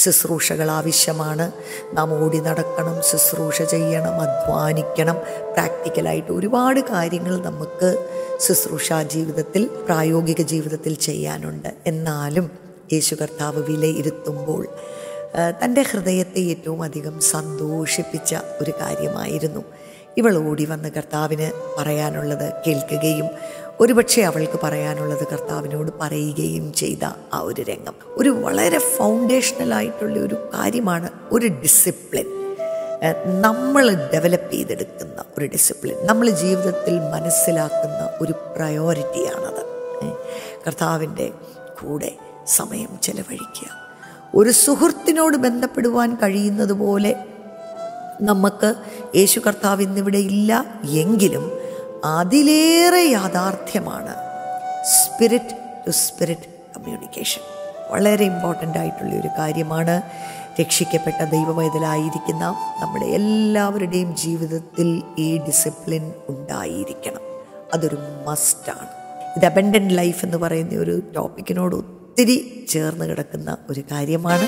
ശുശ്രൂഷകൾ ആവശ്യമാണ് നാം ഓടി നടക്കണം ശുശ്രൂഷ ചെയ്യണം അധ്വാനിക്കണം പ്രാക്ടിക്കലായിട്ട് ഒരുപാട് കാര്യങ്ങൾ നമുക്ക് ശുശ്രൂഷാ ജീവിതത്തിൽ പ്രായോഗിക ജീവിതത്തിൽ ചെയ്യാനുണ്ട് എന്നാലും യേശു കർത്താവ് വിലയിരുത്തുമ്പോൾ ആ, തൻ്റെ ഹൃദയത്തെ ഏറ്റവും അധികം സന്തോഷിപ്പിച്ച ഒരു കാര്യമായിരുന്നു ഇവൾ ഓടി വന്ന് കർത്താവിന് പറയാനുള്ളത് കേൾക്കുകയും ഒരുപക്ഷെ അവൾക്ക് പറയാനുള്ളത് കർത്താവിനോട് പറയുകയും ചെയ്ത ആ ഒരു രംഗം ഒരു വളരെ ഫൗണ്ടേഷണലായിട്ടുള്ള ഒരു കാര്യമാണ് ഒരു ഡിസിപ്ലിൻ നമ്മൾ ഡെവലപ്പ് ചെയ്തെടുക്കുന്ന ഒരു ഡിസിപ്ലിൻ നമ്മൾ ജീവിതത്തിൽ മനസ്സിലാക്കുന്ന ഒരു പ്രയോറിറ്റിയാണത് ഏ, കർത്താവിൻ്റെ കൂടെ സമയം ചെലവഴിക്കുക ഒരു സുഹൃത്തിനോട് ബന്ധപ്പെടുവാൻ കഴിയുന്നത് പോലെ നമുക്ക് യേശു കർത്താവ് ഇന്നിവിടെ ഇല്ല എങ്കിലും അതിലേറെ യാഥാർത്ഥ്യമാണ് സ്പിരിറ്റ് ടു സ്പിരിറ്റ് കമ്മ്യൂണിക്കേഷൻ വളരെ ഇമ്പോർട്ടൻ്റ് ആയിട്ടുള്ള ഒരു കാര്യമാണ് രക്ഷിക്കപ്പെട്ട ദൈവവൈതലായിരിക്കുന്ന നമ്മുടെ എല്ലാവരുടെയും ജീവിതത്തിൽ ഈ ഡിസിപ്ലിൻ ഉണ്ടായിരിക്കണം അതൊരു മസ്റ്റാണ് ഇത് അബൻഡൻ്റ് ലൈഫ് എന്ന് പറയുന്ന ഒരു ടോപ്പിക്കിനോട് ഒത്തിരി ചേർന്ന് കിടക്കുന്ന ഒരു കാര്യമാണ്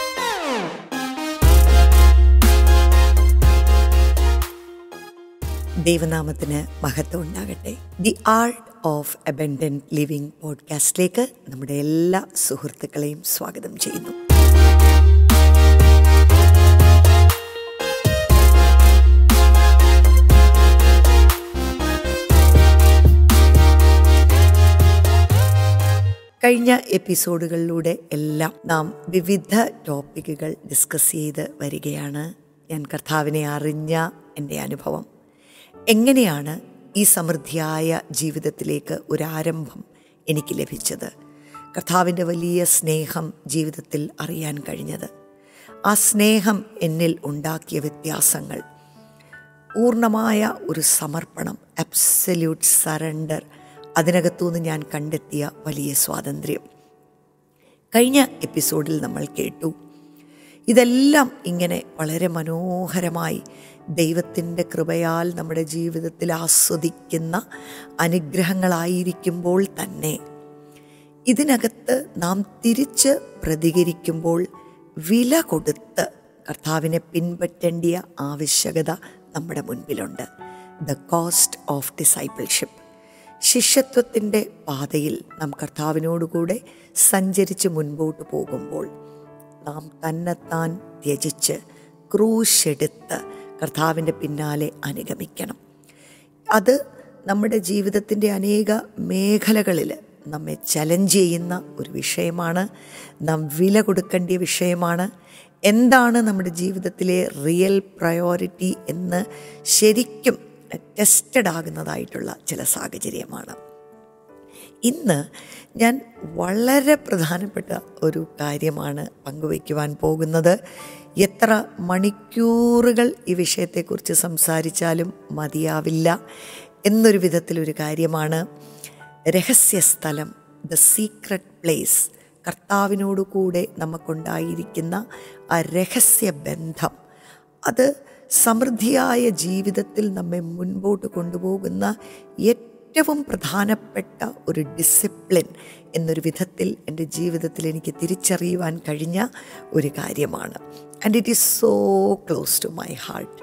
ദൈവനാമത്തിന് മഹത്വം ഉണ്ടാകട്ടെ the art of abundant living പോഡ്കാസ്റ്റിലേക്ക് നമ്മുടെ എല്ലാ സുഹൃത്തുക്കളെയും സ്വാഗതം ചെയ്യുന്നു കഴിഞ്ഞ എപ്പിസോഡുകളിലൂടെ എല്ലാം നാം വിവിധ ടോപ്പിക്കുകൾ ഡിസ്കസ് ചെയ്ത് വരികയാണ് ഞാൻ കർത്താവിനെ അറിഞ്ഞ എൻ്റെ അനുഭവം എങ്ങനെയാണ് ഈ സമൃദ്ധിയായ ജീവിതത്തിലേക്ക് ഒരാരംഭം എനിക്ക് ലഭിച്ചത് കർത്താവിൻ്റെ വലിയ സ്നേഹം ജീവിതത്തിൽ അറിയാൻ കഴിഞ്ഞത് ആ സ്നേഹം എന്നിൽ ഉണ്ടാക്കിയ വ്യത്യാസങ്ങൾ പൂർണ്ണമായ ഒരു സമർപ്പണം അബ്സല്യൂട്ട് സറണ്ടർ അതിനകത്തുനിന്ന് ഞാൻ കണ്ടെത്തിയ വലിയ സ്വാതന്ത്ര്യം കഴിഞ്ഞ എപ്പിസോഡിൽ നമ്മൾ കേട്ടു ഇതെല്ലാം ഇങ്ങനെ വളരെ മനോഹരമായി ദൈവത്തിൻ്റെ കൃപയാൽ നമ്മുടെ ജീവിതത്തിൽ ആസ്വദിക്കുന്ന അനുഗ്രഹങ്ങളായിരിക്കുമ്പോൾ തന്നെ ഇതിനകത്ത് നാം തിരിച്ച് പ്രതികരിക്കുമ്പോൾ വില കൊടുത്ത് കർത്താവിനെ പിൻപറ്റേണ്ടിയ ആവശ്യകത നമ്മുടെ മുൻപിലുണ്ട് ദ കോസ്റ്റ് ഓഫ് ഡിസൈപ്പിൾഷിപ്പ് ശിഷ്യത്വത്തിൻ്റെ പാതയിൽ നാം കർത്താവിനോടുകൂടെ സഞ്ചരിച്ച് മുൻപോട്ട് പോകുമ്പോൾ നാം തന്നെത്താൻ ത്യജിച്ച് ക്രൂശെടുത്ത് കർത്താവിൻ്റെ പിന്നാലെ അനുഗമിക്കണം അത് നമ്മുടെ ജീവിതത്തിൻ്റെ അനേക മേഖലകളിൽ നമ്മെ ചലഞ്ച് ചെയ്യുന്ന ഒരു വിഷയമാണ് നാം വില കൊടുക്കേണ്ട വിഷയമാണ് എന്താണ് നമ്മുടെ ജീവിതത്തിലെ റിയൽ പ്രയോറിറ്റി എന്ന് ശരിക്കും ടെസ്റ്റഡ് ആകുന്നതായിട്ടുള്ള ചില സാഹചര്യമാണ് ഇന്ന് ഞാൻ വളരെ പ്രധാനപ്പെട്ട ഒരു കാര്യമാണ് പങ്കുവയ്ക്കുവാൻ പോകുന്നത് എത്ര മണിക്കൂറുകൾ ഈ വിഷയത്തെക്കുറിച്ച് സംസാരിച്ചാലും മതിയാവില്ല എന്നൊരു വിധത്തിലൊരു കാര്യമാണ് രഹസ്യസ്ഥലം ദ സീക്രട്ട് പ്ലേസ് കർത്താവിനോട് കൂടെ നമുക്കുണ്ടായിരിക്കുന്ന ആ രഹസ്യ ബന്ധം അത് സമൃദ്ധിയായ ജീവിതത്തിൽ നമ്മെ മുൻപോട്ട് കൊണ്ടുപോകുന്ന ഏറ്റവും പ്രധാനപ്പെട്ട ഒരു ഡിസിപ്ലിൻ എന്നൊരു വിധത്തിൽ എൻ്റെ ജീവിതത്തിൽ എനിക്ക് തിരിച്ചറിയുവാൻ കഴിഞ്ഞ ഒരു കാര്യമാണ് and it is so close to my heart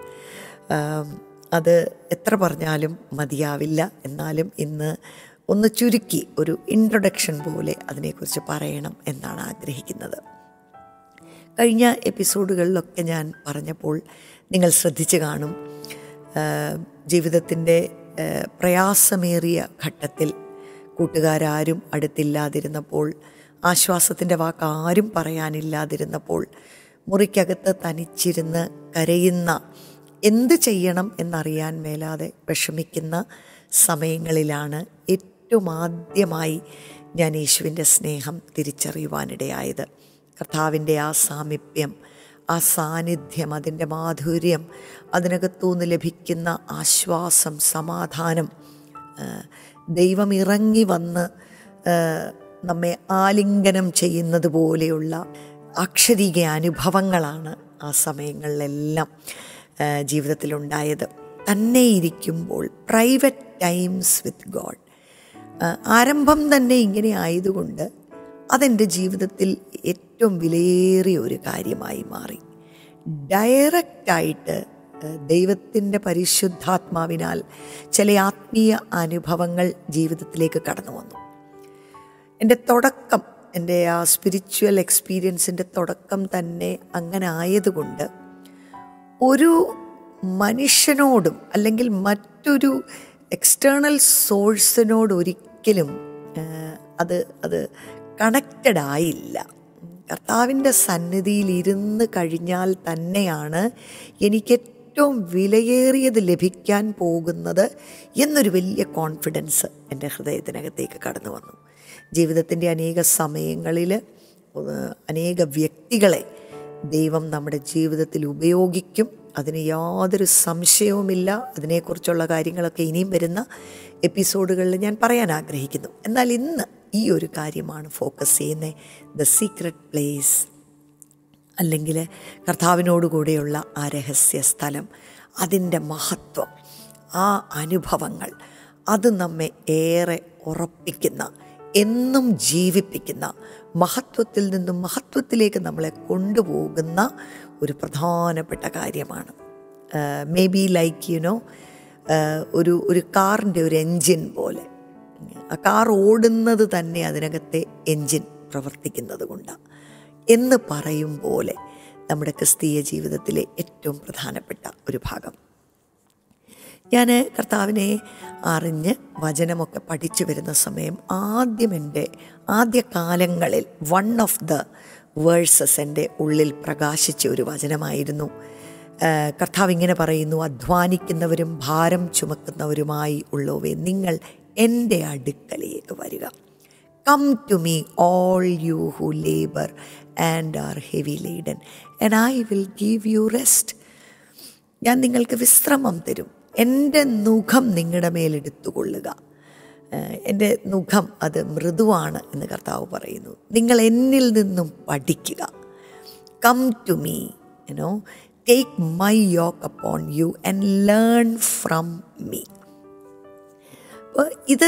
അത് എത്ര പറഞ്ഞാലും മതിയാവില്ല എന്നാലും ഇന്ന് ഒന്ന് ചുരുക്കി ഒരു ഇൻട്രൊഡക്ഷൻ പോലെ അതിനെക്കുറിച്ച് പറയണം എന്നാണ് ആഗ്രഹിക്കുന്നത് കഴിഞ്ഞ എപ്പിസോഡുകളിലൊക്കെ ഞാൻ പറഞ്ഞപ്പോൾ നിങ്ങൾ ശ്രദ്ധിച്ചു കാണും ജീവിതത്തിൻ്റെ പ്രയാസമേറിയ ഘട്ടത്തിൽ കൂട്ടുകാരാരും അടുത്തില്ലാതിരുന്നപ്പോൾ ആശ്വാസത്തിൻ്റെ വാക്ക് ആരും പറയാനില്ലാതിരുന്നപ്പോൾ മുറിക്കകത്ത് തനിച്ചിരുന്ന് കരയുന്ന എന്ത് ചെയ്യണം എന്നറിയാൻ മേലാതെ വിഷമിക്കുന്ന സമയങ്ങളിലാണ് ഏറ്റവും ആദ്യമായി ഞാൻ യേശുവിൻ്റെ സ്നേഹം തിരിച്ചറിയുവാനിടയായത് കർത്താവിൻ്റെ ആ സാമീപ്യം ആ സാന്നിധ്യം അതിൻ്റെ മാധുര്യം അതിനകത്തുനിന്ന് ലഭിക്കുന്ന ആശ്വാസം സമാധാനം ദൈവം ഇറങ്ങി വന്ന് നമ്മെ ആലിംഗനം ചെയ്യുന്നത് പോലെയുള്ള അക്ഷരീക അനുഭവങ്ങളാണ് ആ സമയങ്ങളിലെല്ലാം ജീവിതത്തിലുണ്ടായത് തന്നെ ഇരിക്കുമ്പോൾ പ്രൈവറ്റ് ടൈംസ് വിത്ത് ഗോഡ് ആരംഭം തന്നെ ഇങ്ങനെ ആയതുകൊണ്ട് അതെൻ്റെ ജീവിതത്തിൽ ഏറ്റവും വിലയേറിയ ഒരു കാര്യമായി മാറി ഡയറക്റ്റായിട്ട് ദൈവത്തിൻ്റെ പരിശുദ്ധാത്മാവിനാൽ ചില ആത്മീയ അനുഭവങ്ങൾ ജീവിതത്തിലേക്ക് കടന്നു വന്നു എൻ്റെ തുടക്കം എൻ്റെ ആ സ്പിരിച്വൽ എക്സ്പീരിയൻസിൻ്റെ തുടക്കം തന്നെ അങ്ങനെ ആയതുകൊണ്ട് ഒരു മനുഷ്യനോടും അല്ലെങ്കിൽ മറ്റൊരു എക്സ്റ്റേണൽ സോഴ്സിനോട് ഒരിക്കലും അത് അത് കണക്റ്റഡ് ആയില്ല കർത്താവിൻ്റെ സന്നിധിയിൽ ഇരുന്ന് കഴിഞ്ഞാൽ തന്നെയാണ് എനിക്ക് ഏറ്റവും വിലയേറിയത് ലഭിക്കാൻ പോകുന്നത് എന്നൊരു വലിയ കോൺഫിഡൻസ് എൻ്റെ ഹൃദയത്തിനകത്തേക്ക് കടന്നു വന്നു ജീവിതത്തിൻ്റെ അനേക സമയങ്ങളിൽ അനേക വ്യക്തികളെ ദൈവം നമ്മുടെ ജീവിതത്തിൽ ഉപയോഗിക്കും അതിന് യാതൊരു സംശയവുമില്ല അതിനെക്കുറിച്ചുള്ള കാര്യങ്ങളൊക്കെ ഇനിയും വരുന്ന എപ്പിസോഡുകളിൽ ഞാൻ പറയാൻ ആഗ്രഹിക്കുന്നു എന്നാൽ ഇന്ന് ഈ ഒരു കാര്യമാണ് ഫോക്കസ് ചെയ്യുന്നത് ദ സീക്രട്ട് പ്ലേസ് അല്ലെങ്കിൽ കർത്താവിനോട് കൂടെയുള്ള ആ രഹസ്യ സ്ഥലം അതിൻ്റെ മഹത്വം ആ അനുഭവങ്ങൾ അത് നമ്മെ ഏറെ ഉറപ്പിക്കുന്ന എന്നും ജീവിപ്പിക്കുന്ന മഹത്വത്തിൽ നിന്നും മഹത്വത്തിലേക്ക് നമ്മളെ കൊണ്ടുപോകുന്ന ഒരു പ്രധാനപ്പെട്ട കാര്യമാണ് മേ ബി ലൈക്ക് യുനോ ഒരു ഒരു കാറിൻ്റെ ഒരു എൻജിൻ പോലെ ആ കാർ ഓടുന്നത് തന്നെ അതിനകത്തെ എൻജിൻ പ്രവർത്തിക്കുന്നത് കൊണ്ടാണ് എന്ന് പറയും പോലെ നമ്മുടെ ക്രിസ്തീയ ജീവിതത്തിലെ ഏറ്റവും പ്രധാനപ്പെട്ട ഒരു ഭാഗം ഞാൻ കർത്താവിനെ അറിഞ്ഞ് വചനമൊക്കെ പഠിച്ചു വരുന്ന സമയം ആദ്യം എൻ്റെ ആദ്യ കാലങ്ങളിൽ വൺ ഓഫ് ദ വേഴ്സസ് എൻ്റെ ഉള്ളിൽ പ്രകാശിച്ച ഒരു വചനമായിരുന്നു കർത്താവ് ഇങ്ങനെ പറയുന്നു അധ്വാനിക്കുന്നവരും ഭാരം ചുമക്കുന്നവരുമായി ഉള്ളവേ നിങ്ങൾ എൻ്റെ അടുക്കലേക്ക് വരിക come to me all you who labour and are heavy laden and I will give you rest ഞാൻ നിങ്ങൾക്ക് വിശ്രമം തരും എൻ്റെ മുഖം നിങ്ങളുടെ മേലെടുത്തുകൊള്ളുക എൻ്റെ മുഖം അത് മൃദുവാണ് എന്ന് കർത്താവ് പറയുന്നു നിങ്ങൾ എന്നിൽ നിന്നും പഠിക്കുക come to me you know take my yoke upon you and learn from me അപ്പോൾ ഇത്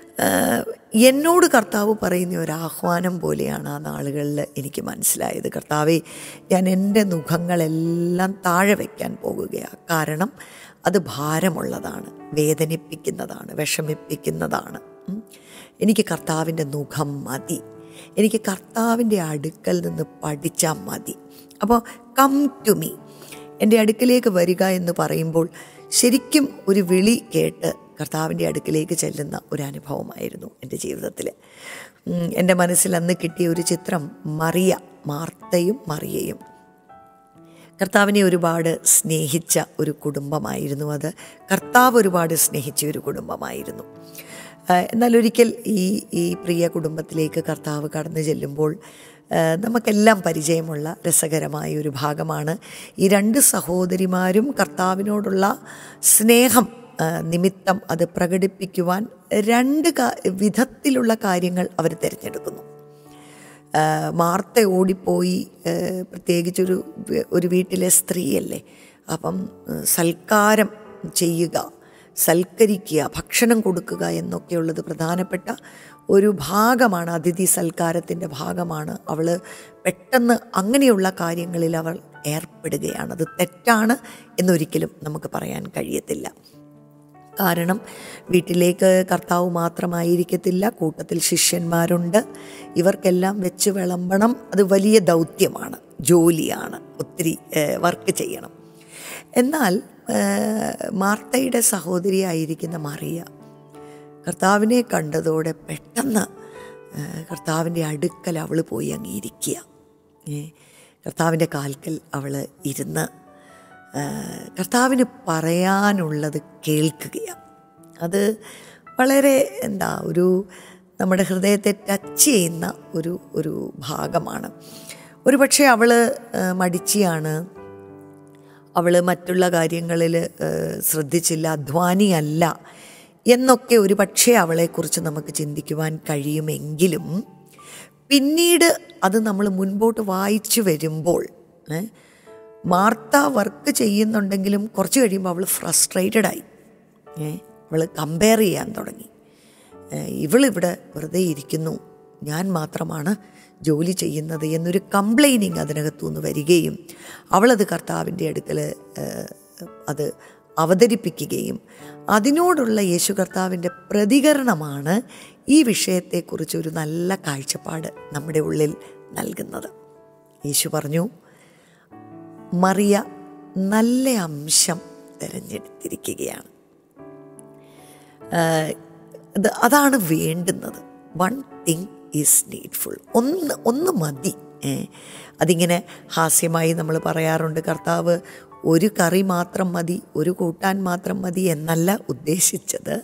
എന്നോട് കർത്താവ് പറയുന്ന ഒരു ആഹ്വാനം പോലെയാണ് ആ നാളുകളിൽ എനിക്ക് മനസ്സിലായത് കർത്താവെ ഞാൻ എൻ്റെ മുഖങ്ങളെല്ലാം താഴെ വയ്ക്കാൻ പോകുകയാണ് കാരണം അത് ഭാരമുള്ളതാണ് വേദനിപ്പിക്കുന്നതാണ് വിഷമിപ്പിക്കുന്നതാണ് എനിക്ക് കർത്താവിൻ്റെ മുഖം മതി എനിക്ക് കർത്താവിൻ്റെ അടുക്കൽ നിന്ന് പഠിച്ചാൽ മതി അപ്പോൾ കം ടു മീ എൻ്റെ അടുക്കലേക്ക് വരിക എന്ന് പറയുമ്പോൾ ശരിക്കും ഒരു വിളി കേട്ട് കർത്താവിൻ്റെ അടുക്കിലേക്ക് ചെല്ലുന്ന ഒരു അനുഭവമായിരുന്നു എൻ്റെ ജീവിതത്തിൽ എൻ്റെ മനസ്സിൽ അന്ന് കിട്ടിയ ഒരു ചിത്രം മറിയ മാർത്തയും മറിയയും കർത്താവിനെ ഒരുപാട് സ്നേഹിച്ച ഒരു കുടുംബമായിരുന്നു അത് കർത്താവ് ഒരുപാട് സ്നേഹിച്ച ഒരു കുടുംബമായിരുന്നു എന്നാൽ ഒരിക്കൽ ഈ ഈ പ്രിയ കുടുംബത്തിലേക്ക് കർത്താവ് കടന്നു ചെല്ലുമ്പോൾ നമുക്കെല്ലാം പരിചയമുള്ള രസകരമായ ഒരു ഭാഗമാണ് ഈ രണ്ട് സഹോദരിമാരും കർത്താവിനോടുള്ള സ്നേഹം നിമിത്തം അത് പ്രകടിപ്പിക്കുവാൻ രണ്ട് വിധത്തിലുള്ള കാര്യങ്ങൾ അവർ തിരഞ്ഞെടുക്കുന്നു മാർത്ത ഓടിപ്പോയി പ്രത്യേകിച്ചൊരു ഒരു വീട്ടിലെ സ്ത്രീയല്ലേ അപ്പം സൽക്കാരം ചെയ്യുക സൽക്കരിക്കുക ഭക്ഷണം കൊടുക്കുക എന്നൊക്കെയുള്ളത് പ്രധാനപ്പെട്ട ഒരു ഭാഗമാണ് അതിഥി സൽക്കാരത്തിൻ്റെ ഭാഗമാണ് അവൾ പെട്ടെന്ന് അങ്ങനെയുള്ള കാര്യങ്ങളിൽ അവൾ ഏർപ്പെടുകയാണ് അത് തെറ്റാണ് എന്നൊരിക്കലും നമുക്ക് പറയാൻ കഴിയത്തില്ല കാരണം വീട്ടിലേക്ക് കർത്താവ് മാത്രമായിരിക്കത്തില്ല കൂട്ടത്തിൽ ശിഷ്യന്മാരുണ്ട് ഇവർക്കെല്ലാം വെച്ച് വിളമ്പണം അത് വലിയ ദൗത്യമാണ് ജോലിയാണ് ഒത്തിരി വർക്ക് ചെയ്യണം എന്നാൽ മാർത്തയുടെ സഹോദരിയായിരിക്കുന്ന മറിയ കർത്താവിനെ കണ്ടതോടെ പെട്ടെന്ന് കർത്താവിൻ്റെ അടുക്കൽ അവൾ പോയി അങ്ങ് ഇരിക്കുക കർത്താവിൻ്റെ കാൽക്കൽ അവൾ ഇരുന്ന് കർത്താവിന് പറയാനുള്ളത് കേൾക്കുകയാണ് അത് വളരെ എന്താ ഒരു നമ്മുടെ ഹൃദയത്തെ ടച്ച് ചെയ്യുന്ന ഒരു ഒരു ഭാഗമാണ് ഒരു പക്ഷേ അവൾ മടിച്ചിയാണ് അവൾ മറ്റുള്ള കാര്യങ്ങളിൽ ശ്രദ്ധിച്ചില്ല അധ്വാനിയല്ല എന്നൊക്കെ ഒരു പക്ഷേ അവളെക്കുറിച്ച് നമുക്ക് ചിന്തിക്കുവാൻ കഴിയുമെങ്കിലും പിന്നീട് അത് നമ്മൾ മുൻപോട്ട് വായിച്ചു വരുമ്പോൾ മാർത്ത വർക്ക് ചെയ്യുന്നുണ്ടെങ്കിലും കുറച്ച് കഴിയുമ്പോൾ അവൾ ഫ്രസ്ട്രേറ്റഡ് ആയി ഏ അവൾ കമ്പയർ ചെയ്യാൻ തുടങ്ങി ഇവളിവിടെ വെറുതെ ഇരിക്കുന്നു ഞാൻ മാത്രമാണ് ജോലി ചെയ്യുന്നത് എന്നൊരു കംപ്ലൈനിങ് അതിനകത്തുനിന്ന് വരികയും അവളത് കർത്താവിൻ്റെ അടുക്കൽ അത് അവതരിപ്പിക്കുകയും അതിനോടുള്ള യേശു കർത്താവിൻ്റെ പ്രതികരണമാണ് ഈ വിഷയത്തെക്കുറിച്ച് ഒരു നല്ല കാഴ്ചപ്പാട് നമ്മുടെ ഉള്ളിൽ നൽകുന്നത് യേശു പറഞ്ഞു മറിയ നല്ല അംശം തിരഞ്ഞെടുത്തിരിക്കുകയാണ് അത് അതാണ് വേണ്ടുന്നത് വൺ തിങ് ഈസ് നീഡ്ഫുൾ ഒന്ന് ഒന്ന് മതി അതിങ്ങനെ ഹാസ്യമായി നമ്മൾ പറയാറുണ്ട് കർത്താവ് ഒരു കറി മാത്രം മതി ഒരു കൂട്ടാൻ മാത്രം മതി എന്നല്ല ഉദ്ദേശിച്ചത്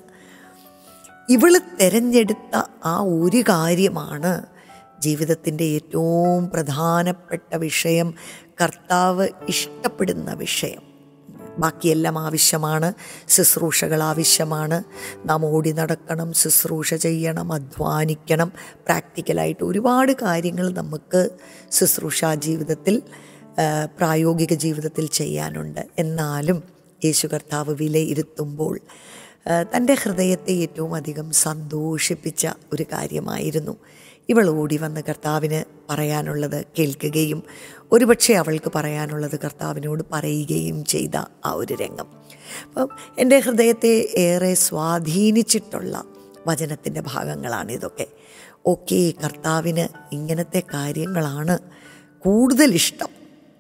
ഇവൾ തിരഞ്ഞെടുത്ത ആ ഒരു കാര്യമാണ് ജീവിതത്തിൻ്റെ ഏറ്റവും പ്രധാനപ്പെട്ട വിഷയം കർത്താവ് ഇഷ്ടപ്പെടുന്ന വിഷയം ബാക്കിയെല്ലാം ആവശ്യമാണ് ശുശ്രൂഷകൾ ആവശ്യമാണ് നാം ഓടി നടക്കണം ശുശ്രൂഷ ചെയ്യണം അധ്വാനിക്കണം പ്രാക്ടിക്കലായിട്ട് ഒരുപാട് കാര്യങ്ങൾ നമുക്ക് ശുശ്രൂഷാ ജീവിതത്തിൽ പ്രായോഗിക ജീവിതത്തിൽ ചെയ്യാനുണ്ട് എന്നാലും യേശു കർത്താവ് വിലയിരുത്തുമ്പോൾ തൻ്റെ ഹൃദയത്തെ ഏറ്റവും അധികം സന്തോഷിപ്പിച്ച ഒരു കാര്യമായിരുന്നു ഇവൾ ഓടി വന്ന് കർത്താവിന് പറയാനുള്ളത് കേൾക്കുകയും ഒരുപക്ഷെ അവൾക്ക് പറയാനുള്ളത് കർത്താവിനോട് പറയുകയും ചെയ്ത ആ ഒരു രംഗം അപ്പം എൻ്റെ ഹൃദയത്തെ ഏറെ സ്വാധീനിച്ചിട്ടുള്ള വചനത്തിൻ്റെ ഭാഗങ്ങളാണ് ഇതൊക്കെ ഓക്കെ കർത്താവിന് ഇങ്ങനത്തെ കാര്യങ്ങളാണ് കൂടുതൽ ഇഷ്ടം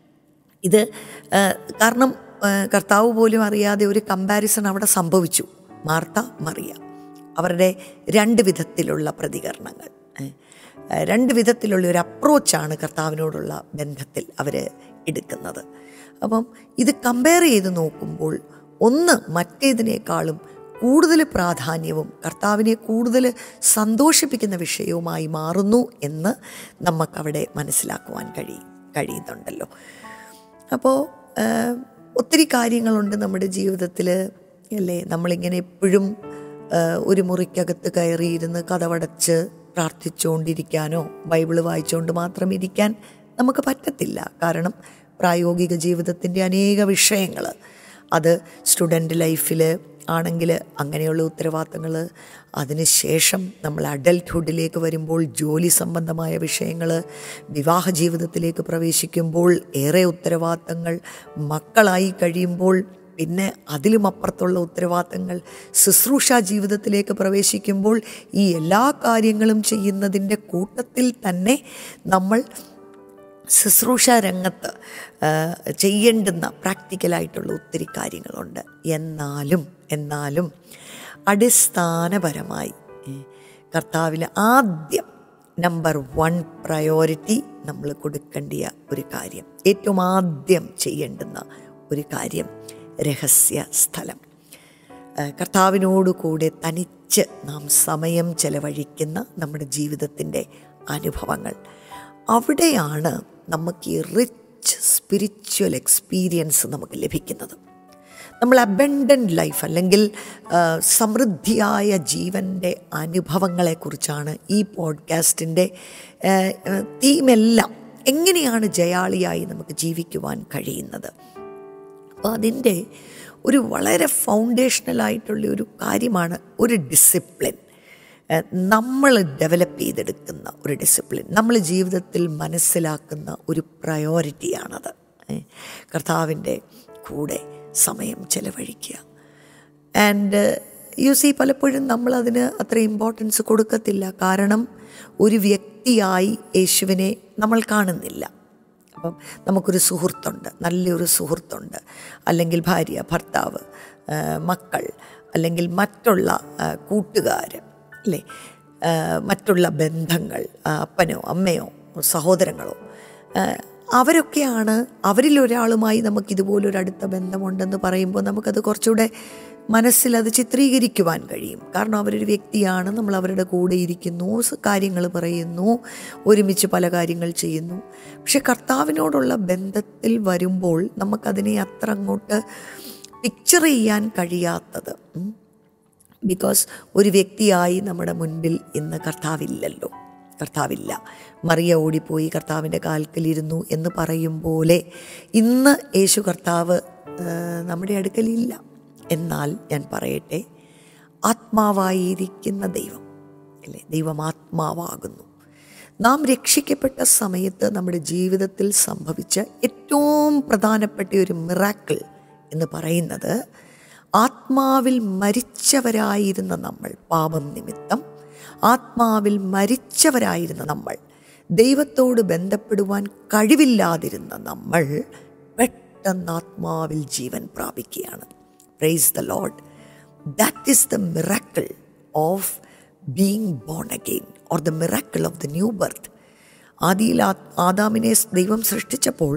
ഇത് കാരണം കർത്താവ് പോലും അറിയാതെ ഒരു കമ്പാരിസൺ അവിടെ സംഭവിച്ചു മാർത്ത മറിയ അവരുടെ രണ്ട് വിധത്തിലുള്ള പ്രതികരണങ്ങൾ രണ്ട് വിധത്തിലുള്ള ഒരു അപ്രോച്ചാണ് കർത്താവിനോടുള്ള ബന്ധത്തിൽ അവർ എടുക്കുന്നത് അപ്പം ഇത് കമ്പയർ ചെയ്ത് നോക്കുമ്പോൾ ഒന്ന് മറ്റേതിനേക്കാളും കൂടുതൽ പ്രാധാന്യവും കർത്താവിനെ കൂടുതൽ സന്തോഷിപ്പിക്കുന്ന വിഷയവുമായി മാറുന്നു എന്ന് നമുക്കവിടെ മനസ്സിലാക്കുവാൻ കഴിയും കഴിയുന്നുണ്ടല്ലോ അപ്പോൾ ഒത്തിരി കാര്യങ്ങളുണ്ട് നമ്മുടെ ജീവിതത്തിൽ അല്ലേ നമ്മളിങ്ങനെ എപ്പോഴും ഒരു മുറിക്കകത്ത് കയറിയിരുന്ന് കഥവടച്ച് പ്രാർത്ഥിച്ചുകൊണ്ടിരിക്കാനോ ബൈബിള് വായിച്ചുകൊണ്ട് മാത്രം ഇരിക്കാൻ നമുക്ക് പറ്റത്തില്ല കാരണം പ്രായോഗിക ജീവിതത്തിൻ്റെ അനേക വിഷയങ്ങൾ അത് സ്റ്റുഡൻറ്റ് ലൈഫിൽ ആണെങ്കിൽ അങ്ങനെയുള്ള ഉത്തരവാദിത്തങ്ങൾ അതിനുശേഷം നമ്മൾ അഡൽട്ട്ഹുഡിലേക്ക് വരുമ്പോൾ ജോലി സംബന്ധമായ വിഷയങ്ങൾ വിവാഹ ജീവിതത്തിലേക്ക് പ്രവേശിക്കുമ്പോൾ ഏറെ ഉത്തരവാദിത്തങ്ങൾ മക്കളായി കഴിയുമ്പോൾ പിന്നെ അതിലും അപ്പുറത്തുള്ള ഉത്തരവാദിത്തങ്ങൾ ശുശ്രൂഷ ജീവിതത്തിലേക്ക് പ്രവേശിക്കുമ്പോൾ ഈ എല്ലാ കാര്യങ്ങളും ചെയ്യുന്നതിൻ്റെ കൂട്ടത്തിൽ തന്നെ നമ്മൾ ശുശ്രൂഷ രംഗത്ത് ചെയ്യേണ്ടുന്ന പ്രാക്ടിക്കലായിട്ടുള്ള ഒത്തിരി കാര്യങ്ങളുണ്ട് എന്നാലും എന്നാലും അടിസ്ഥാനപരമായി കർത്താവിൽ ആദ്യം നമ്പർ വൺ പ്രയോറിറ്റി നമ്മൾ കൊടുക്കേണ്ടിയ ഒരു കാര്യം ഏറ്റവും ആദ്യം ചെയ്യേണ്ടുന്ന ഒരു കാര്യം രഹസ്യ സ്ഥലം കർത്താവിനോട് കൂടെ തനിച്ച് നാം സമയം ചെലവഴിക്കുന്ന നമ്മുടെ ജീവിതത്തിൻ്റെ അനുഭവങ്ങൾ അവിടെയാണ് നമുക്ക് ഈ റിച്ച് സ്പിരിച്വൽ എക്സ്പീരിയൻസ് നമുക്ക് ലഭിക്കുന്നത് നമ്മൾ അബൻഡൻറ്റ് ലൈഫ് അല്ലെങ്കിൽ സമൃദ്ധിയായ ജീവൻ്റെ അനുഭവങ്ങളെക്കുറിച്ചാണ് ഈ പോഡ്കാസ്റ്റിൻ്റെ തീമെല്ലാം എങ്ങനെയാണ് ജയാളിയായി നമുക്ക് ജീവിക്കുവാൻ കഴിയുന്നത് അപ്പോൾ അതിൻ്റെ ഒരു വളരെ ഫൗണ്ടേഷണലായിട്ടുള്ള ഒരു കാര്യമാണ് ഒരു ഡിസിപ്ലിൻ നമ്മൾ ഡെവലപ്പ് ചെയ്തെടുക്കുന്ന ഒരു ഡിസിപ്ലിൻ നമ്മൾ ജീവിതത്തിൽ മനസ്സിലാക്കുന്ന ഒരു പ്രയോറിറ്റിയാണത് കർത്താവിൻ്റെ കൂടെ സമയം ചെലവഴിക്കുക ആൻഡ് യു സി പലപ്പോഴും നമ്മളതിന് അത്ര ഇമ്പോർട്ടൻസ് കൊടുക്കത്തില്ല കാരണം ഒരു വ്യക്തിയായി യേശുവിനെ നമ്മൾ കാണുന്നില്ല അപ്പം നമുക്കൊരു സുഹൃത്തുണ്ട് നല്ലൊരു സുഹൃത്തുണ്ട് അല്ലെങ്കിൽ ഭാര്യ ഭർത്താവ് മക്കൾ അല്ലെങ്കിൽ മറ്റുള്ള കൂട്ടുകാർ അല്ലേ മറ്റുള്ള ബന്ധങ്ങൾ അപ്പനോ അമ്മയോ സഹോദരങ്ങളോ അവരൊക്കെയാണ് അവരിൽ ഒരാളുമായി നമുക്ക് ഇതുപോലൊരു അടുത്ത ബന്ധമുണ്ടെന്ന് പറയുമ്പോൾ നമുക്കത് കുറച്ചുകൂടെ മനസ്സിൽ അത് ചിത്രീകരിക്കുവാൻ കഴിയും കാരണം അവരൊരു വ്യക്തിയാണ് നമ്മൾ അവരുടെ കൂടെ ഇരിക്കുന്നു കാര്യങ്ങൾ പറയുന്നു ഒരുമിച്ച് പല കാര്യങ്ങൾ ചെയ്യുന്നു പക്ഷെ കർത്താവിനോടുള്ള ബന്ധത്തിൽ വരുമ്പോൾ നമുക്കതിനെ അത്ര അങ്ങോട്ട് പിക്ചർ ചെയ്യാൻ കഴിയാത്തത് ബിക്കോസ് ഒരു വ്യക്തിയായി നമ്മുടെ മുൻപിൽ ഇന്ന് കർത്താവില്ലല്ലോ കർത്താവില്ല മറിയ ഓടിപ്പോയി കർത്താവിൻ്റെ കാൽക്കലിരുന്നു എന്ന് പറയും പോലെ ഇന്ന് യേശു കർത്താവ് നമ്മുടെ അടുക്കലില്ല എന്നാൽ ഞാൻ പറയട്ടെ ആത്മാവായിരിക്കുന്ന ദൈവം അല്ലേ ദൈവം ആത്മാവാകുന്നു നാം രക്ഷിക്കപ്പെട്ട സമയത്ത് നമ്മുടെ ജീവിതത്തിൽ സംഭവിച്ച ഏറ്റവും പ്രധാനപ്പെട്ട ഒരു മിറാക്കിൾ എന്ന് പറയുന്നത് ആത്മാവിൽ മരിച്ചവരായിരുന്ന നമ്മൾ പാപം നിമിത്തം ആത്മാവിൽ മരിച്ചവരായിരുന്ന നമ്മൾ ദൈവത്തോട് ബന്ധപ്പെടുവാൻ കഴിവില്ലാതിരുന്ന നമ്മൾ പെട്ടെന്ന് ആത്മാവിൽ ജീവൻ പ്രാപിക്കുകയാണ് praise the lord that is the miracle of being born again or the miracle of the new birth ആദിയിൽ ആദാമിനെ ദൈവം സൃഷ്ടിച്ചപ്പോൾ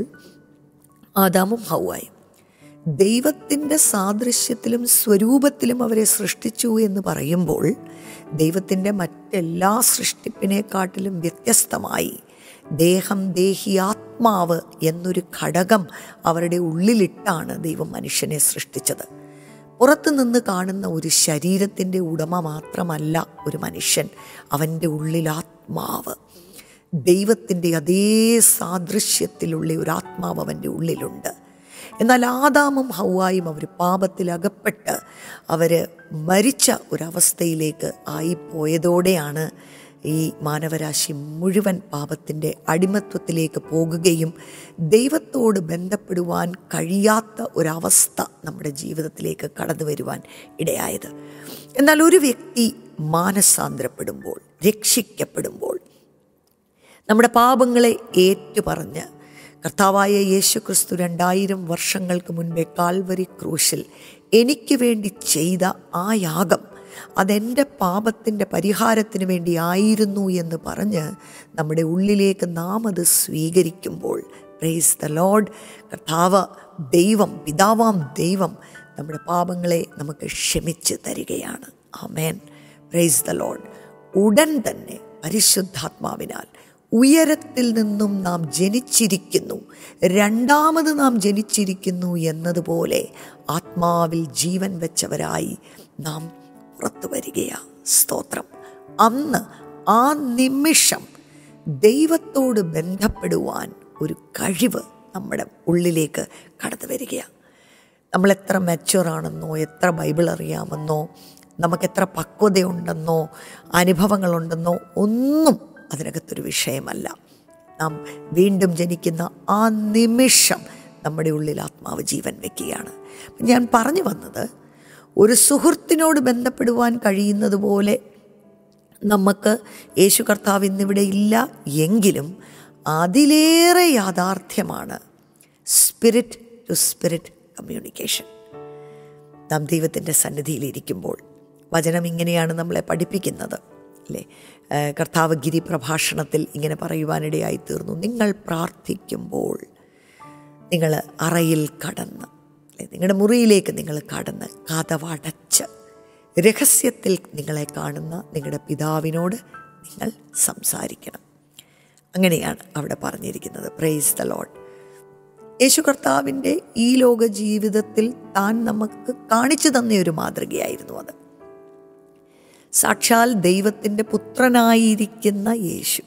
ആദാമും ഹൗവായും ദൈവത്തിൻ്റെ സാദൃശ്യത്തിലും സ്വരൂപത്തിലും അവരെ സൃഷ്ടിച്ചു എന്ന് പറയുമ്പോൾ ദൈവത്തിൻ്റെ മറ്റെല്ലാ സൃഷ്ടിപ്പിനെക്കാട്ടിലും വ്യത്യസ്തമായി ദേഹം ദേഹി ആത്മാവ് എന്നൊരു ഘടകം അവരുടെ ഉള്ളിലിട്ടാണ് ദൈവം മനുഷ്യനെ സൃഷ്ടിച്ചത് പുറത്തു നിന്ന് കാണുന്ന ഒരു ശരീരത്തിൻ്റെ ഉടമ മാത്രമല്ല ഒരു മനുഷ്യൻ അവൻ്റെ ഉള്ളിൽ ആത്മാവ് ദൈവത്തിൻ്റെ അതേ സാദൃശ്യത്തിലുള്ള ഒരു ആത്മാവ് അവൻ്റെ ഉള്ളിലുണ്ട് എന്നാൽ ആദാമും ഹൗവായും അവർ പാപത്തിൽ അകപ്പെട്ട് അവർ മരിച്ച ഒരവസ്ഥയിലേക്ക് ആയിപ്പോയതോടെയാണ് ഈ മാനവരാശി മുഴുവൻ പാപത്തിൻ്റെ അടിമത്വത്തിലേക്ക് പോകുകയും ദൈവത്തോട് ബന്ധപ്പെടുവാൻ കഴിയാത്ത ഒരവസ്ഥ നമ്മുടെ ജീവിതത്തിലേക്ക് കടന്നു വരുവാൻ ഇടയായത് എന്നാൽ ഒരു വ്യക്തി മാനസാന്തരപ്പെടുമ്പോൾ രക്ഷിക്കപ്പെടുമ്പോൾ നമ്മുടെ പാപങ്ങളെ ഏറ്റുപറഞ്ഞ് കർത്താവായ യേശു ക്രിസ്തു രണ്ടായിരം വർഷങ്ങൾക്ക് മുൻപേ കാൽവരി ക്രൂശിൽ എനിക്ക് വേണ്ടി ചെയ്ത ആ യാഗം അതെൻ്റെ പാപത്തിൻ്റെ പരിഹാരത്തിന് വേണ്ടി ആയിരുന്നു എന്ന് പറഞ്ഞ് നമ്മുടെ ഉള്ളിലേക്ക് നാം അത് സ്വീകരിക്കുമ്പോൾ പ്രേസ് ദ ലോഡ് കർത്താവ് ദൈവം പിതാവാം ദൈവം നമ്മുടെ പാപങ്ങളെ നമുക്ക് ക്ഷമിച്ച് തരികയാണ് ആമേൻ പ്രേസ് ദ ലോഡ് ഉടൻ തന്നെ പരിശുദ്ധാത്മാവിനാൽ ഉയരത്തിൽ നിന്നും നാം ജനിച്ചിരിക്കുന്നു രണ്ടാമത് നാം ജനിച്ചിരിക്കുന്നു എന്നതുപോലെ ആത്മാവിൽ ജീവൻ വെച്ചവരായി നാം പുറത്തു വരികയാ സ്തോത്രം അന്ന് ആ നിമിഷം ദൈവത്തോട് ബന്ധപ്പെടുവാൻ ഒരു കഴിവ് നമ്മുടെ ഉള്ളിലേക്ക് കടന്നു വരികയാണ് നമ്മൾ എത്ര മെച്ചുവറാണെന്നോ എത്ര ബൈബിൾ അറിയാമെന്നോ നമുക്കെത്ര പക്വതയുണ്ടെന്നോ അനുഭവങ്ങളുണ്ടെന്നോ ഒന്നും അതിനകത്തൊരു വിഷയമല്ല നാം വീണ്ടും ജനിക്കുന്ന ആ നിമിഷം നമ്മുടെ ഉള്ളിൽ ആത്മാവ് ജീവൻ വയ്ക്കുകയാണ് ഞാൻ പറഞ്ഞു വന്നത് ഒരു സുഹൃത്തിനോട് ബന്ധപ്പെടുവാൻ കഴിയുന്നത് പോലെ നമുക്ക് യേശു കർത്താവ് ഇന്നിവിടെ ഇല്ല എങ്കിലും അതിലേറെ യാഥാർത്ഥ്യമാണ് സ്പിരിറ്റ് ടു സ്പിരിറ്റ് കമ്മ്യൂണിക്കേഷൻ നാം ദൈവത്തിൻ്റെ സന്നിധിയിലിരിക്കുമ്പോൾ വചനം ഇങ്ങനെയാണ് നമ്മളെ പഠിപ്പിക്കുന്നത് അല്ലേ കർത്താവ് ഗിരി പ്രഭാഷണത്തിൽ ഇങ്ങനെ പറയുവാനിടയായി തീർന്നു നിങ്ങൾ പ്രാർത്ഥിക്കുമ്പോൾ നിങ്ങൾ അറയിൽ കടന്ന് അല്ലെ നിങ്ങളുടെ മുറിയിലേക്ക് നിങ്ങൾ കടന്ന് കഥവടച്ച് രഹസ്യത്തിൽ നിങ്ങളെ കാണുന്ന നിങ്ങളുടെ പിതാവിനോട് നിങ്ങൾ സംസാരിക്കണം അങ്ങനെയാണ് അവിടെ പറഞ്ഞിരിക്കുന്നത് പ്രേസ് ദ ലോഡ് യേശു കർത്താവിൻ്റെ ഈ ലോക ജീവിതത്തിൽ താൻ നമുക്ക് കാണിച്ചു തന്ന ഒരു മാതൃകയായിരുന്നു അത് സാക്ഷാൽ ദൈവത്തിൻ്റെ പുത്രനായിരിക്കുന്ന യേശു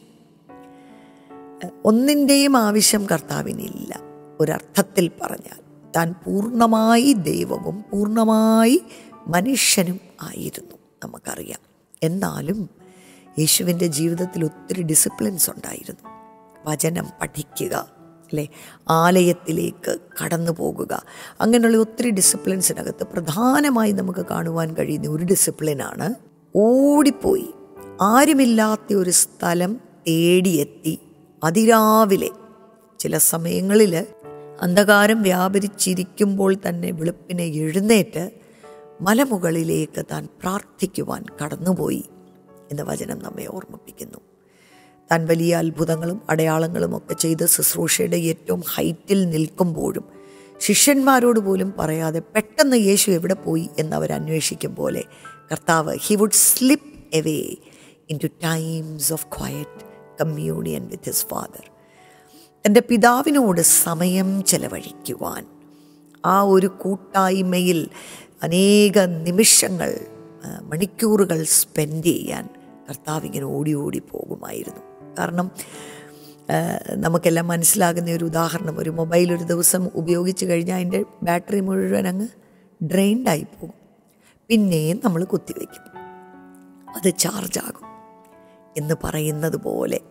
ഒന്നിൻ്റെയും ആവശ്യം കർത്താവിനില്ല ഒരർത്ഥത്തിൽ പറഞ്ഞാൽ താൻ പൂർണ്ണമായി ദൈവവും പൂർണ്ണമായി മനുഷ്യനും ആയിരുന്നു നമുക്കറിയാം എന്നാലും യേശുവിൻ്റെ ജീവിതത്തിൽ ഒത്തിരി ഡിസിപ്ലിൻസ് ഉണ്ടായിരുന്നു വചനം പഠിക്കുക അല്ലേ ആലയത്തിലേക്ക് കടന്നു പോകുക അങ്ങനെയുള്ള ഒത്തിരി ഡിസിപ്ലിൻസിനകത്ത് പ്രധാനമായി നമുക്ക് കാണുവാൻ കഴിയുന്ന ഒരു ഡിസിപ്ലിനാണ് ഓടിപ്പോയി ആരുമില്ലാത്ത ഒരു സ്ഥലം തേടിയെത്തി അതിരാവിലെ ചില സമയങ്ങളിൽ അന്ധകാരം വ്യാപരിച്ചിരിക്കുമ്പോൾ തന്നെ വെളുപ്പിനെ എഴുന്നേറ്റ് മലമുകളിലേക്ക് താൻ പ്രാർത്ഥിക്കുവാൻ കടന്നുപോയി എന്ന വചനം നമ്മെ ഓർമ്മിപ്പിക്കുന്നു താൻ വലിയ അത്ഭുതങ്ങളും അടയാളങ്ങളും ഒക്കെ ചെയ്ത് ശുശ്രൂഷയുടെ ഏറ്റവും ഹൈറ്റിൽ നിൽക്കുമ്പോഴും ശിഷ്യന്മാരോട് പോലും പറയാതെ പെട്ടെന്ന് യേശു എവിടെ പോയി എന്നവർ അന്വേഷിക്കും പോലെ കർത്താവ് he would slip away into times of quiet communion with his father എൻ്റെ പിതാവിനോട് സമയം ചെലവഴിക്കുവാൻ ആ ഒരു കൂട്ടായ്മയിൽ അനേക നിമിഷങ്ങൾ മണിക്കൂറുകൾ സ്പെൻഡ് ചെയ്യാൻ കർത്താവ് ഇങ്ങനെ ഓടി ഓടി പോകുമായിരുന്നു കാരണം നമുക്കെല്ലാം മനസ്സിലാകുന്ന ഒരു ഉദാഹരണം ഒരു മൊബൈൽ ഒരു ദിവസം ഉപയോഗിച്ച് കഴിഞ്ഞാൽ അതിൻ്റെ ബാറ്ററി മുഴുവൻ അങ്ങ് ഡ്രെയിൻഡായി പോകും പിന്നെയും നമ്മൾ കുത്തിവെക്കും അത് ചാർജാകും എന്ന് പറയുന്നത് പോലെ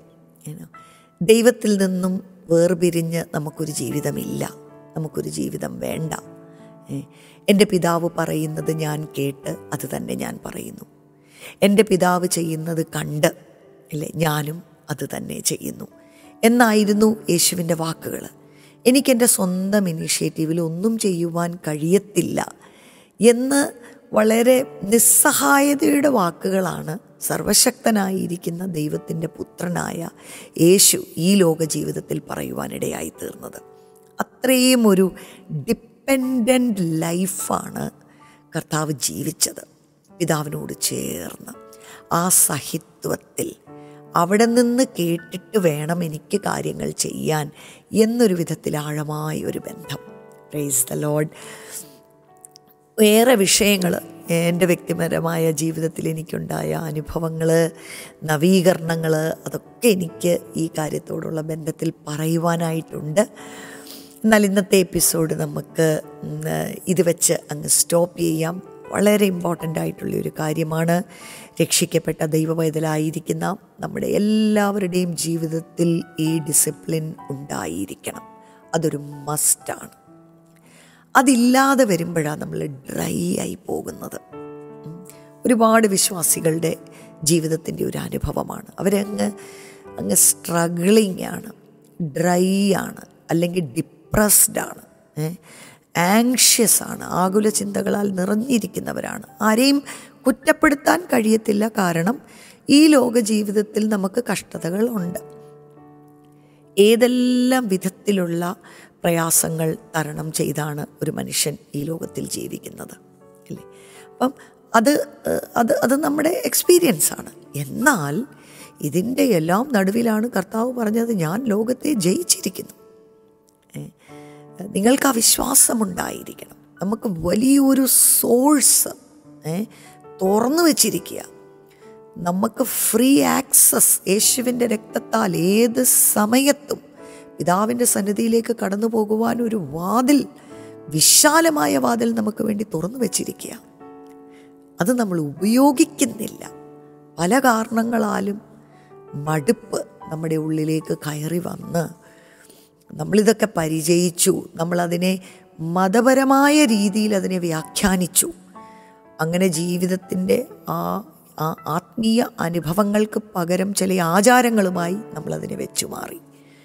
ഏനോ ദൈവത്തിൽ നിന്നും വേർപിരിഞ്ഞ് നമുക്കൊരു ജീവിതമില്ല നമുക്കൊരു ജീവിതം വേണ്ട ഏ, എൻ്റെ പിതാവ് പറയുന്നത് ഞാൻ കേട്ട് അത് തന്നെ ഞാൻ പറയുന്നു എൻ്റെ പിതാവ് ചെയ്യുന്നത് കണ്ട് അല്ലേ ഞാനും അത് തന്നെ ചെയ്യുന്നു എന്നായിരുന്നു യേശുവിൻ്റെ വാക്കുകൾ എനിക്കെൻ്റെ സ്വന്തം ഇനീഷ്യേറ്റീവിൽ ഒന്നും ചെയ്യുവാൻ കഴിയത്തില്ല എന്ന് വളരെ നിസ്സഹായതയുടെ വാക്കുകളാണ് സർവശക്തനായിരിക്കുന്ന ദൈവത്തിൻ്റെ പുത്രനായ യേശു ഈ ലോക ജീവിതത്തിൽ പറയുവാനിടയായി തീർന്നത് അത്രയും ഒരു ഡിപ്പെൻഡൻ്റ് ലൈഫാണ് കർത്താവ് ജീവിച്ചത് പിതാവിനോട് ചേർന്ന് ആ സഹിത്വത്തിൽ അവിടെ നിന്ന് കേട്ടിട്ട് വേണം എനിക്ക് കാര്യങ്ങൾ ചെയ്യാൻ എന്നൊരു വിധത്തിൽ ആഴമായ ഒരു ബന്ധം പ്രൈസ് ദ ലോഡ് വേറെ വിഷയങ്ങൾ എൻ്റെ വ്യക്തിപരമായ ജീവിതത്തിൽ എനിക്കുണ്ടായ അനുഭവങ്ങൾ നവീകരണങ്ങൾ അതൊക്കെ എനിക്ക് ഈ കാര്യത്തോടുള്ള ബന്ധത്തിൽ പറയുവാനായിട്ടുണ്ട് എന്നാൽ ഇന്നത്തെ എപ്പിസോഡ് നമുക്ക് ഉം, ഇത് വെച്ച് അങ്ങ് സ്റ്റോപ്പ് ചെയ്യാം വളരെ ഇമ്പോർട്ടൻ്റ് ആയിട്ടുള്ള ഒരു കാര്യമാണ് രക്ഷിക്കപ്പെട്ട ദൈവവൈതലായിരിക്കുന്ന നമ്മുടെ എല്ലാവരുടെയും ജീവിതത്തിൽ ഈ ഡിസിപ്ലിൻ ഉണ്ടായിരിക്കണം അതൊരു മസ്റ്റാണ് അതില്ലാതെ വരുമ്പോഴാണ് നമ്മൾ ഡ്രൈ ആയി പോകുന്നത് ഉം. ഒരുപാട് വിശ്വാസികളുടെ ജീവിതത്തിൻ്റെ ഒരു അനുഭവമാണ് അവരങ്ങ് അങ്ങ് സ്ട്രഗിളിങ് ആണ് ഡ്രൈ ആണ് അല്ലെങ്കിൽ ഡിപ്രസ്ഡ് ആണ് ആങ്ഷ്യസ് ആണ് ആകുല ചിന്തകളാൽ നിറഞ്ഞിരിക്കുന്നവരാണ് ആരെയും കുറ്റപ്പെടുത്താൻ കഴിയത്തില്ല കാരണം ഈ ലോക ജീവിതത്തിൽ നമുക്ക് കഷ്ടതകളുണ്ട് ഏതെല്ലാം വിധത്തിലുള്ള പ്രയാസങ്ങൾ തരണം ചെയ്താണ് ഒരു മനുഷ്യൻ ഈ ലോകത്തിൽ ജീവിക്കുന്നത് അല്ലേ അപ്പം അത് ഏഹ്, അത് അത് നമ്മുടെ എക്സ്പീരിയൻസ് ആണ് എന്നാൽ ഇതിൻ്റെ എല്ലാം നടുവിലാണ് കർത്താവ് പറഞ്ഞത് ഞാൻ ലോകത്തെ ജയിച്ചിരിക്കുന്നു ഏ, നിങ്ങൾക്ക് ആ വിശ്വാസമുണ്ടായിരിക്കണം നമുക്ക് വലിയൊരു സോഴ്സ് ഏ, തുറന്നു വച്ചിരിക്കുക നമുക്ക് ഫ്രീ ആക്സസ് യേശുവിൻ്റെ രക്തത്താൽ ഏത് സമയത്തും പിതാവിൻ്റെ സന്നിധിയിലേക്ക് കടന്നു പോകുവാൻ ഒരു വാതിൽ വിശാലമായ വാതിൽ നമുക്ക് വേണ്ടി തുറന്നു വച്ചിരിക്കുക അത് നമ്മൾ ഉപയോഗിക്കുന്നില്ല പല കാരണങ്ങളാലും മടുപ്പ് നമ്മുടെ ഉള്ളിലേക്ക് കയറി വന്ന് നമ്മളിതൊക്കെ പരിചയിച്ചു നമ്മളതിനെ മതപരമായ രീതിയിൽ അതിനെ വ്യാഖ്യാനിച്ചു അങ്ങനെ ജീവിതത്തിൻ്റെ ആ ആ ആത്മീയ അനുഭവങ്ങൾക്ക് പകരം ചില ആചാരങ്ങളുമായി നമ്മളതിനെ വെച്ചു മാറി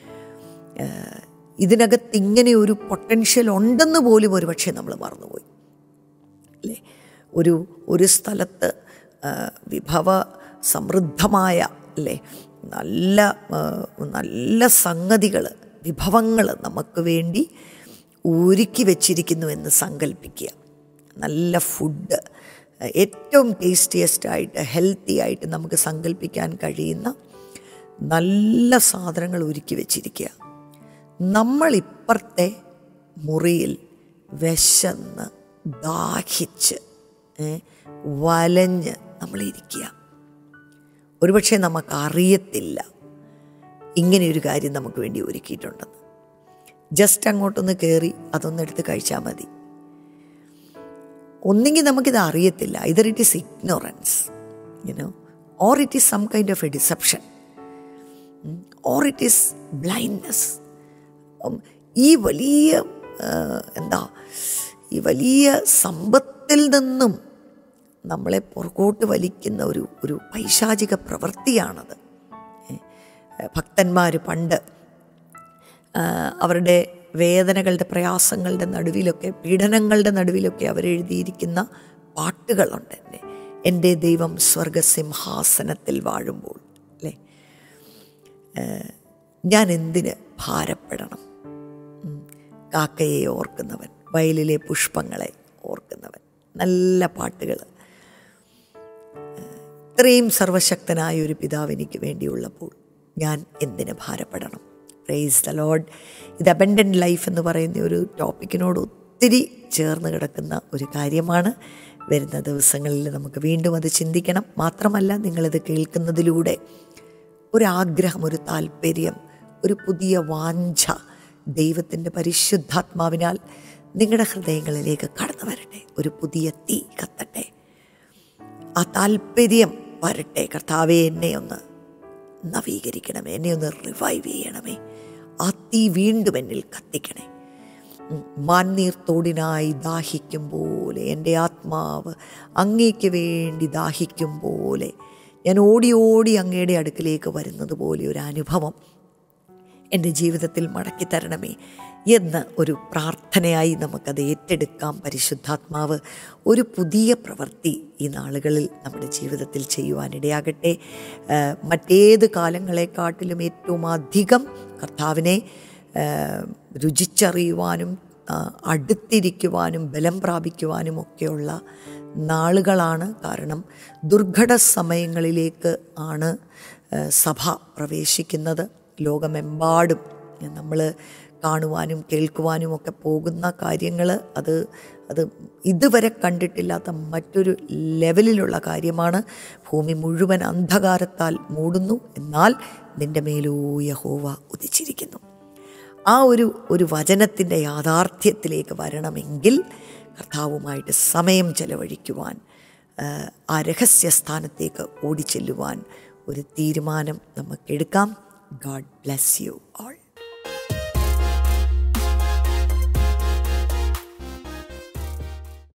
ഏഹ് ഇതിനകത്ത് ഇങ്ങനെ ഒരു പൊട്ടൻഷ്യൽ ഉണ്ടെന്ന് പോലും ഒരുപക്ഷെ നമ്മൾ മറന്നുപോയി അല്ലേ ഒരു ഒരു സ്ഥലത്ത് ആ, വിഭവ സമൃദ്ധമായ അല്ലേ നല്ല ആ, നല്ല സംഗതികൾ വിഭവങ്ങൾ നമുക്ക് വേണ്ടി ഒരുക്കി വച്ചിരിക്കുന്നു എന്ന് സങ്കല്പിക്കുക നല്ല ഫുഡ് ഏറ്റവും ടേസ്റ്റിയസ്റ്റ് ആയിട്ട് ഹെൽത്തി ആയിട്ട് നമുക്ക് സങ്കല്പിക്കാൻ കഴിയുന്ന നല്ല സാധനങ്ങൾ ഒരുക്കി വച്ചിരിക്കുക നമ്മൾ ഇപ്പുറത്തെ മുറിയിൽ വിശന്ന് ദാഹിച്ച് ഏ, വലഞ്ഞ് നമ്മളിരിക്കുക ഒരുപക്ഷെ നമുക്കറിയത്തില്ല ഇങ്ങനെയൊരു കാര്യം നമുക്ക് വേണ്ടി ഒരുക്കിയിട്ടുണ്ടെന്ന് ജസ്റ്റ് അങ്ങോട്ടൊന്ന് കയറി അതൊന്ന് എടുത്ത് കഴിച്ചാൽ മതി ഒന്നെങ്കിൽ നമുക്കിത് അറിയത്തില്ല either it is ignorance you know or it is some kind of a deception or it is blindness ഈ വലിയ ആ, എന്താ ഈ വലിയ സമ്പത്തിൽ നിന്നും നമ്മളെ പുറകോട്ട് വലിക്കുന്ന ഒരു ഒരു പൈശാചിക പ്രവൃത്തിയാണത് ഭക്തന്മാർ പണ്ട് ആ, അവരുടെ വേദനകളുടെ പ്രയാസങ്ങളുടെ നടുവിലൊക്കെ പീഡനങ്ങളുടെ നടുവിലൊക്കെ അവരെഴുതിയിരിക്കുന്ന പാട്ടുകളുണ്ട് എൻ്റെ എൻ്റെ ദൈവം സ്വർഗസിംഹാസനത്തിൽ വാഴുമ്പോൾ അല്ലേ ഏഹ്, ഞാൻ എന്തിന് ഭാരപ്പെടണം ഉം. കാക്കയെ ഓർക്കുന്നവൻ വയലിലെ പുഷ്പങ്ങളെ ഓർക്കുന്നവൻ നല്ല പാട്ടുകൾ ഇത്രയും സർവശക്തനായ ഒരു പിതാവ് എനിക്ക് വേണ്ടിയുള്ളപ്പോൾ ഞാൻ എന്തിന് ഭാരപ്പെടണം പ്രൈസ് ദ ലോഡ് ഇത് അബൻഡൻറ്റ് ലൈഫ് എന്ന് പറയുന്ന ഒരു ടോപ്പിക്കിനോട് ഒത്തിരി ചേർന്ന് കിടക്കുന്ന ഒരു കാര്യമാണ് വരുന്ന ദിവസങ്ങളിൽ നമുക്ക് വീണ്ടും അത് ചിന്തിക്കണം മാത്രമല്ല നിങ്ങളിത് കേൾക്കുന്നതിലൂടെ ഒരാഗ്രഹം ഒരു താല്പര്യം ഒരു പുതിയ വാഞ്ച ദൈവത്തിൻ്റെ പരിശുദ്ധാത്മാവിനാൽ നിങ്ങളുടെ ഹൃദയങ്ങളിലേക്ക് കടന്നു വരട്ടെ ഒരു പുതിയ തീ കത്തട്ടെ ആ താല്പര്യം വരട്ടെ കർത്താവെ എന്നെ ഒന്ന് നവീകരിക്കണമേ എന്നെ ഒന്ന് റിവൈവ് ചെയ്യണമേ ആ തീ വീണ്ടും എന്നിൽ കത്തിക്കണേ ഉം, മാന്നീർത്തോടിനായി ദാഹിക്കും പോലെ എൻ്റെ ആത്മാവ് അങ്ങേക്ക് വേണ്ടി ദാഹിക്കും പോലെ ഞാൻ ഓടി ഓടി അങ്ങയുടെ അടുക്കിലേക്ക് വരുന്നത് പോലെ ഒരു അനുഭവം എൻ്റെ ജീവിതത്തിൽ മടക്കി തരണമേ എന്ന് ഒരു പ്രാർത്ഥനയായി നമുക്കത് ഏറ്റെടുക്കാം പരിശുദ്ധാത്മാവ് ഒരു പുതിയ പ്രവൃത്തി ഈ നാളുകളിൽ നമ്മുടെ ജീവിതത്തിൽ ചെയ്യുവാനിടയാകട്ടെ ഏഹ് മറ്റേത് കാലങ്ങളെക്കാട്ടിലും ഏറ്റവും അധികം കർത്താവിനെ ഏഹ് രുചിച്ചറിയുവാനും ആ, അടുത്തിരിക്കുവാനും ബലം പ്രാപിക്കുവാനും ഒക്കെയുള്ള നാളുകളാണ് കാരണം ദുർഘട സമയങ്ങളിലേക്ക് ആണ് ഏഹ് സഭ പ്രവേശിക്കുന്നത് ലോകമെമ്പാടും നമ്മൾ കാണുവാനും കേൾക്കുവാനും ഒക്കെ പോകുന്ന കാര്യങ്ങൾ അത് അത് ഇതുവരെ കണ്ടിട്ടില്ലാത്ത മറ്റൊരു ലെവലിലുള്ള കാര്യമാണ് ഭൂമി മുഴുവൻ അന്ധകാരത്താൽ മൂടുന്നു എന്നാൽ നിന്റെ മേലോ യഹോവ ഉദിച്ചിരിക്കുന്നു ആ ഒരു ഒരു വചനത്തിൻ്റെ യാഥാർത്ഥ്യത്തിലേക്ക് വരണമെങ്കിൽ കർത്താവുമായിട്ട് സമയം ചെലവഴിക്കുവാൻ ആ, ആ രഹസ്യസ്ഥാനത്തേക്ക് ഓടിച്ചെല്ലുവാൻ ഒരു തീരുമാനം നമുക്കെടുക്കാം ഗാഡ് ബ്ലെസ് യു ആൾ